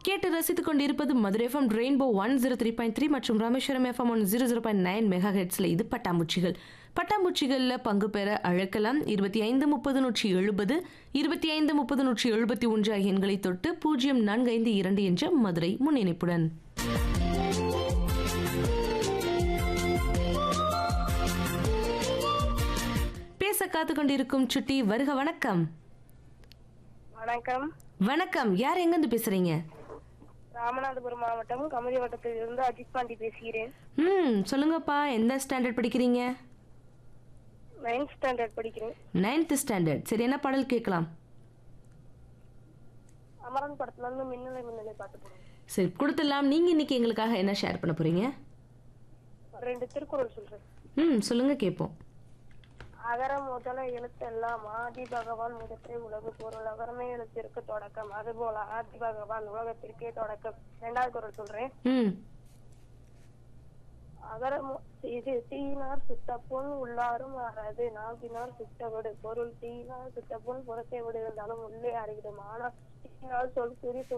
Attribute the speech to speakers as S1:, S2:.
S1: கேட்டு ரசித்துக் கொண்டிருப்பது Madurai FM rainbow one zero three point three மற்றும் Rameswaram FM one zero zero point nine mega ஹெட்ஸில் இது பட்டாம்பூச்சிகள் பட்டாம்பூச்சிகளில் பங்கு பெற அழைக்கலாம் இருபத்தி ஐந்து முப்பது நூற்றி எழுபது இருபத்தி ஐந்து முப்பது நூற்றி எழுபத்தி ஒன்று ஆகிய எண்களை தொட்டு பூஜ்ஜியம் நான்கு ஐந்து இரண்டு என்ற மதுரை முன்னிணைப்புடன் பேச காத்து கொண்டிருக்கும் சுட்டி வருக வணக்கம்
S2: வணக்கம்
S1: வணக்கம் யார் எங்கேருந்து பேசுறீங்க
S2: ராமநாதபுரம் மாவட்டம் கமதி வட்டத்தில் இருந்து அஜித் பாண்டி பேசுகிறேன்
S1: ம் சொல்லுங்கப்பா எந்த ஸ்டாண்டர்ட் படிக்கிறீங்க
S2: நைன்த் ஸ்டாண்டர்ட் படிக்கிறேன்
S1: நைன்த் ஸ்டாண்டர்ட் சரி என்ன பாடல் கேட்கலாம்
S2: அமரன் படத்துல இருந்து மின்னலை மின்னலை பாட்டு போடுங்க
S1: சரி கொடுத்துடலாம் நீங்க இன்னைக்கு எங்களுக்காக என்ன ஷேர் பண்ண போறீங்க
S2: ரெண்டு திருக்குறள் சொல்றேன்
S1: ம் சொல்லுங்க கேட்போம்
S2: அகர முதல எழுத்தெல்லாம் ஆதி பகவான் முதற்றே உலகு பொருள் அகரமே எழுத்திற்கு தொடக்கம் அதுபோல ஆதி பகவான் உலகத்திற்கே தொடக்கம் ரெண்டாவது குரல் சொல்றேன்
S1: ம்
S2: அகரம் இது தீனார் சுத்த பொன் உள்ளாரும் அறது நாகினார் சுத்தவிடு பொருள் தீனார் சுத்த பொன் புறத்தை விடு இருந்தாலும் உள்ளே அறிவிடும் ஆனால் தீனால் சொல் குறி